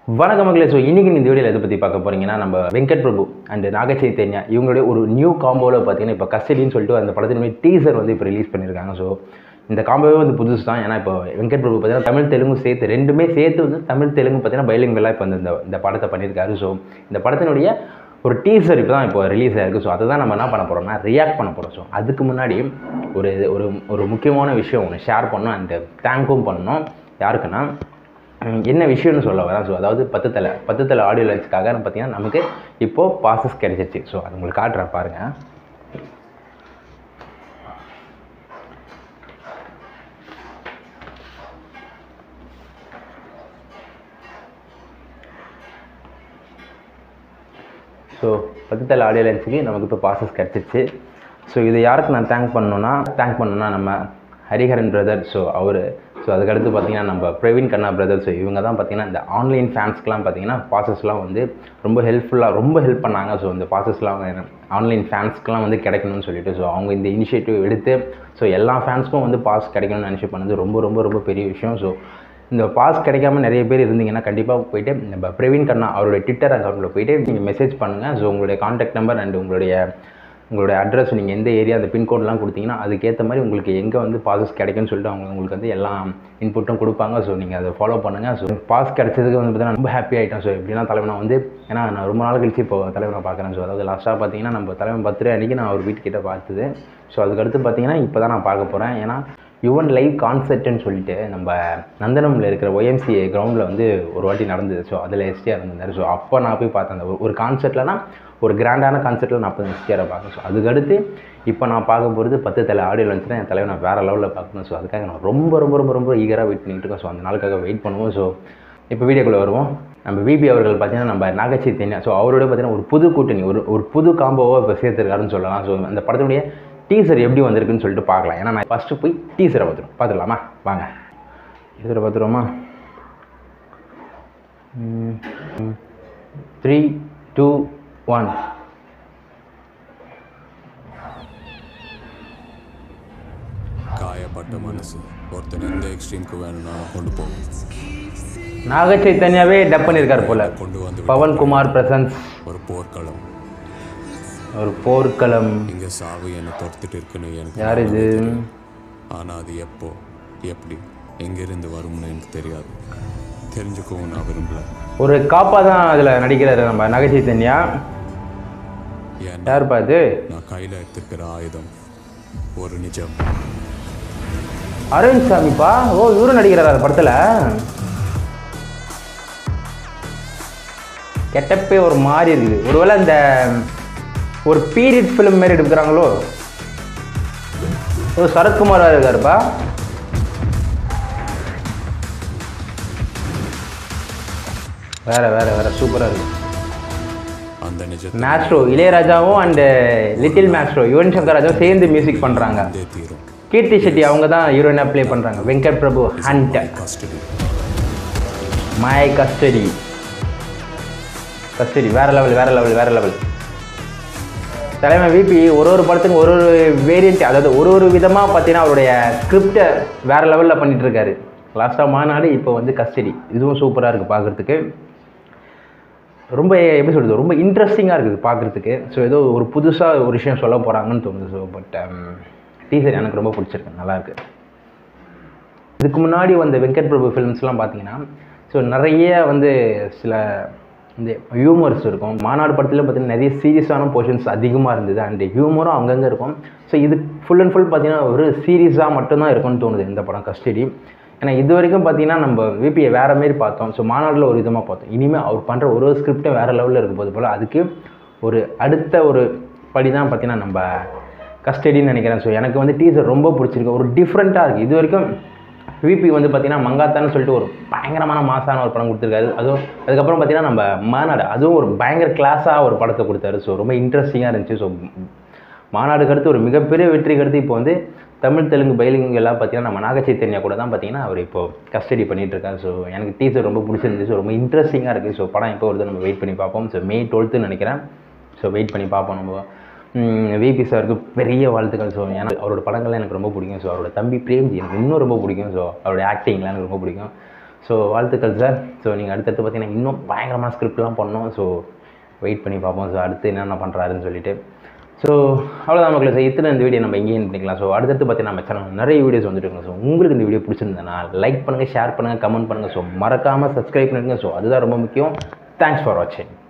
வணக்கம் மக்களே ஸோ இன்றைக்கி இந்த வீடியோவில் எதை பற்றி பார்க்க போகிறீங்கன்னா நம்ம வெங்கட் பிரபு அண்ட் நாக சைத்தன்யா இவங்களுடைய ஒரு நியூ காம்போவில் பார்த்தீங்கன்னா இப்போ கஸ்டடின்னு சொல்லிட்டு அந்த படத்தினுடைய டீசர் வந்து இப்போ ரிலீஸ் பண்ணியிருக்காங்க ஸோ இந்த காம்போவே வந்து புதுசு தான் ஏன்னா இப்போ வெங்கட் பிரபு பார்த்தீங்கன்னா தமிழ் தெலுங்கு சேர்த்து ரெண்டுமே சேர்த்து வந்து தமிழ் தெலுங்கு பார்த்தீங்கன்னா பைலிங்கெல்லாம் இப்போ வந்து இந்த இந்த படத்தை பண்ணியிருக்காரு ஸோ இந்த படத்தினுடைய ஒரு டீசர் இப்போ தான் இப்போ ரிலீஸ் ஆயிருக்கு ஸோ அதை தான் நம்ம என்ன பண்ண போகிறோம்னா ரியாக்ட் பண்ண போகிறோம் ஸோ அதுக்கு முன்னாடி ஒரு ஒரு ஒரு முக்கியமான விஷயம் ஒன்று ஷேர் பண்ணணும் அண்ட் தேங்க்கும் பண்ணணும் யாருக்குன்னா உம், என்ன விஷயம்னு சொல்ல வரேன் ஸோ அதாவது பத்து தலை பத்து தலை ஆடியோ லன்ச்சுக்காக பார்த்தீங்கன்னா நமக்கு இப்போது பாசஸ் கிடைச்சிருச்சு ஸோ அது உங்களுக்கு காட்டுறேன் பாருங்கள் ஸோ பத்துத்தலை ஆடியோ லன்ஸுக்கு நமக்கு இப்போ பாசஸ் கிடச்சிருச்சு ஸோ இது யாருக்கு நான் தேங்க் பண்ணணும்னா தேங்க் பண்ணணும்னா நம்ம ஹரிஹரன் பிரதர் ஸோ அவர் ஸோ அதுக்கடுத்து பார்த்தீங்கன்னா நம்ம பிரவீன் கண்ணா பிரதர் ஸோ இவங்க தான் பார்த்தீங்கன்னா இந்த ஆன்லைன் ஃபேன்ஸ்க்குலாம் பார்த்தீங்கன்னா பாசஸ்லாம் வந்து ரொம்ப ஹெல்ப்ஃபுல்லாக ரொம்ப ஹெல்ப் பண்ணாங்க ஸோ இந்த பாசஸ்லாம் ஆன்லைன் ஃபேன்ஸ்க்குலாம் வந்து கிடைக்கணும்னு சொல்லிட்டு ஸோ அவங்க இந்த இனிஷியேட்டிவ் எடுத்து ஸோ எல்லா ஃபேன்ஸ்க்கும் வந்து பாஸ் கிடைக்கணும்னு நினச்சி பண்ணது ரொம்ப ரொம்ப ரொம்ப பெரிய விஷயம் ஸோ இந்த பாஸ் கிடைக்காம நிறைய பேர் இருந்தீங்கன்னா கண்டிப்பாக போயிட்டு நம்ம பிரவீன் கண்ணா அவருடைய ட்விட்டர் அக்கௌண்ட்டில் போயிட்டு நீங்கள் மெசேஜ் பண்ணுங்கள் ஸோ உங்களுடைய காண்டாக்ட் நம்பர் அண்ட் உங்களுடைய உங்களுடைய அட்ரஸ் நீங்கள் எந்த ஏரியா அந்த பின்கோட்லாம் கொடுத்தீங்கன்னா அதுக்கேற்ற மாதிரி உங்களுக்கு எங்கே வந்து பாசஸ் கிடைக்கும்னு சொல்லிட்டு அவங்க உங்களுக்கு வந்து எல்லா இன்புட்டும் கொடுப்பாங்க ஸோ நீங்கள் அதை ஃபாலோ பண்ணுங்கள் ஸோ பாஸ் கிடைச்சதுக்கு வந்து பார்த்தீங்கன்னா ரொம்ப ஹாப்பி ஆகிட்டேன் ஸோ எப்படின்னா தலைவனை வந்து ஏன்னா நான் ரொம்ப நாள் கழிச்சு இப்போ தலைவனை பார்க்குறேன் ஸோ அதாவது லாஸ்ட்டாக பார்த்தீங்கன்னா நம்ம தலைவன் பர்த்டே அன்றைக்கி நான் அவர் வீட்டுக்கிட்ட பார்த்தது ஸோ அதுக்கடுத்து பார்த்தீங்கன்னா இப்போ தான் நான் பார்க்க போகிறேன் ஏன்னா யுவன் லைவ் கான்சர்ட்னு சொல்லிட்டு நம்ம நந்தனமில் இருக்கிற ஒய்எம்சிஏ கிரவுண்டில் வந்து ஒரு வாட்டி நடந்தது ஸோ அதில் எஸ்டிஆர் இருந்திருந்தார் ஸோ அப்போ நான் போய் பார்த்தேன் அந்த ஒரு- ஒரு கான்சர்ட்லனா ஒரு கிராண்டான கான்சர்ட்டில் நான் அப்போ எஸ்டிஆரை பார்க்கணும் ஸோ அதுக்கடுத்து இப்போ நான் பார்க்க போகிறது பத்து தலை ஆடியோ லஞ்சுனா என் தலைவர் நான் வேறு லெவலில் பார்க்கணும் ஸோ அதுக்காக நான் ரொம்ப ரொம்ப ரொம்ப ரொம்ப ஈகராக வெயிட் பண்ணிட்டு இருக்கேன் ஸோ அந்த நாளுக்காக வெயிட் பண்ணுவோம் ஸோ இப்போ வீடியோக்குள்ளே வருவோம் நம்ம விபி அவர்கள் பார்த்தீங்கன்னா நம்ம நாகச்சி தென்யா ஸோ அவரோட பார்த்தீங்கன்னா ஒரு புது கூட்டணி ஒரு ஒரு புது காம்போவை இப்போ சேர்த்துருக்காருன்னு சொல்லலாம் ஸோ அந்த படத்துடைய டீசர் எப்படி வந்திருக்குன்னு சொல்லிட்டு பார்க்கலாம் ஏன்னா நான் ஃபஸ்ட்டு போய் டீசரை பார்த்துருவோம் பார்த்துடலாமா வாங்க டீசரை பார்த்துருவோமா த்ரீ டூ ஒன் காயப்பட்ட மனசு ஒருத்தன் எந்த எக்ஸ்ட்ரீம்க்கு வேணும்னாலும் கொண்டு போகும் நாக சைத்தன்யாவே டப் பண்ணியிருக்காரு போல கொண்டு வந்து பவன்குமார் பிரசன்ஸ் ஒரு போர்க்களம் ஒரு போர்க்களம் இங்க சாவு என்னை துரத்துட்டு இருக்குன்னு எனக்கு யார் இது ஆனா அது எப்போ எப்படி எங்கிருந்து வரும்னு எனக்கு தெரியாது தெரிஞ்சுக்கவும் நான் விரும்பல ஒரு காப்பா தான் அதில் நடிக்கிறாரு நம்ம நாக சைத்தன்யா ஏன்னா யார் பார்த்து நான் கையில எடுத்திருக்கிற ஆயுதம் ஒரு நிஜம் அரவிந்த் சாமிப்பா ஓ இவரும் நடிக்கிறாரா அந்த படத்தில் கெட்டப்பே ஒரு மாதிரி இருக்குது ஒருவேளை இந்த ஒரு பீரியட் ஃபிலிம் மாதிரி எடுக்கிறாங்களோ ஓ சரத்குமாரா இருக்காருப்பா வேற வேற வேற சூப்பராக இருக்கு அந்த நிஜத்தை மேஸ்ட்ரோ இளையராஜாவும் and little maestro Yuvan Shankar ராஜாவும் சேர்ந்து மியூசிக் பண்ணுறாங்க இதே தீரும் கீர்த்தி செட்டி அவங்க தான் ஹீரோயினாக ப்ளே பண்ணுறாங்க Venkat Prabhu hunt custody my custody custody வேற லெவல் வேற லெவல் வேற லெவல் தலைமை விபி ஒரு ஒரு படத்துக்கு ஒரு ஒரு வேரியண்ட் அதாவது ஒரு ஒரு விதமாக பார்த்தீங்கன்னா அவருடைய ஸ்கிரிப்டை வேற லெவலில் பண்ணிட்டு இருக்காரு லாஸ்ட்டாக மாநாடு இப்போ வந்து கஸ்டடி இதுவும் சூப்பராக இருக்குது பார்க்குறதுக்கு ரொம்ப எப்படி சொல்கிறது ரொம்ப இன்ட்ரெஸ்டிங்காக இருக்குது பார்க்குறதுக்கு ஸோ ஏதோ ஒரு புதுசாக ஒரு விஷயம் சொல்ல போகிறாங்கன்னு தோணுது ஸோ பட் டீசர் எனக்கு ரொம்ப பிடிச்சிருக்கு நல்லாயிருக்கு இதுக்கு முன்னாடி வந்த வெங்கட் பிரபு ஃபிலிம்ஸ்லாம் பார்த்தீங்கன்னா ஸோ நிறைய வந்து சில இந்த ஹியூமர்ஸ் இருக்கும் மாநாடு படத்தில் பார்த்தீங்கன்னா நிறைய சீரியஸான போர்ஷன்ஸ் அதிகமாக இருந்தது அண்ட் ஹியூமரும் அங்கங்கே இருக்கும் ஸோ இது ஃபுல் அண்ட் ஃபுல் பார்த்தீங்கன்னா ஒரு சீரியஸாக மட்டும்தான் இருக்கும்னு தோணுது இந்த படம் கஸ்டடி ஏன்னா இது வரைக்கும் பார்த்தீங்கன்னா நம்ம விபியை வேறு மாரி பார்த்தோம் ஸோ மாநாட்டில் ஒரு விதமாக பார்த்தோம் இனிமேல் அவர் பண்ணுற ஒரு ஒரு ஸ்கிரிப்டும் வேறு லெவலில் இருக்கும் போது போல் அதுக்கு ஒரு அடுத்த ஒரு படி தான் பார்த்தீங்கன்னா நம்ம கஸ்டடின்னு நினைக்கிறேன் ஸோ எனக்கு வந்து டீசர் ரொம்ப பிடிச்சிருக்கு ஒரு டிஃப்ரெண்ட்டாக இருக்குது இது வரைக்கும் விபி வந்து பார்த்தீங்கன்னா மங்காத்தான்னு சொல்லிட்டு ஒரு பயங்கரமான மாசான ஒரு படம் கொடுத்துருக்காரு அதுவும் அதுக்கப்புறம் பார்த்தீங்கன்னா நம்ம மாநாடு அதுவும் ஒரு பயங்கர கிளாஸாக ஒரு படத்தை கொடுத்தாரு ஸோ ரொம்ப இன்ட்ரெஸ்டிங்காக இருந்துச்சு ஸோ மாநாடுக்கு அடுத்து ஒரு மிகப்பெரிய வெற்றிக்கு அடுத்து இப்போ வந்து தமிழ் தெலுங்கு பைலிங் எல்லாம் பார்த்தீங்கன்னா நம்ம நாக சைத்தன்யா கூட தான் பார்த்தீங்கன்னா அவர் இப்போ கஸ்டடி பண்ணிட்டு இருக்காரு ஸோ எனக்கு டீசர் ரொம்ப பிடிச்சிருந்துச்சு ரொம்ப இன்ட்ரெஸ்டிங்காக இருக்குது ஸோ படம் இப்போ வருது நம்ம வெயிட் பண்ணி பார்ப்போம் ஸோ மே டுவெல்த்துன்னு நினைக்கிறேன் ஸோ வெயிட் பண்ணி பார்ப்போம் நம்ம விபி சாருக்கு பெரிய வாழ்த்துக்கள் ஸோ ஏன்னா அவரோட படங்கள்லாம் எனக்கு ரொம்ப பிடிக்கும் ஸோ அவரோட தம்பி பிரேம்ஜி எனக்கு இன்னும் ரொம்ப பிடிக்கும் ஸோ அவரோட ஆக்டிங்லாம் எனக்கு ரொம்ப பிடிக்கும் ஸோ வாழ்த்துக்கள் சார் ஸோ நீங்கள் அடுத்தடுத்து பார்த்தீங்கன்னா இன்னும் பயங்கரமாக ஸ்கிரிப்ட்லாம் பண்ணோம் ஸோ வெயிட் பண்ணி பார்ப்போம் ஸோ அடுத்து என்னென்ன பண்ணுறாருன்னு சொல்லிட்டு ஸோ அவ்வளோதான் மக்களே ஸோ இத்தனை இந்த வீடியோ நம்ம எங்கேயும் பண்ணிக்கலாம் ஸோ அடுத்தடுத்து பார்த்தீங்கன்னா நம்ம சேனல் நிறைய வீடியோஸ் வந்துட்டு இருக்கு ஸோ உங்களுக்கு இந்த வீடியோ பிடிச்சிருந்தேன்னா லைக் பண்ணுங்கள் ஷேர் பண்ணுங்கள் கமெண்ட் பண்ணுங்கள் ஸோ மறக்காமல் சப்ஸ்கிரைப் பண்ணுங்க ஸோ அதுதான் ரொம்ப முக்கியம் தேங்க்ஸ் ஃபார் வாட்சிங்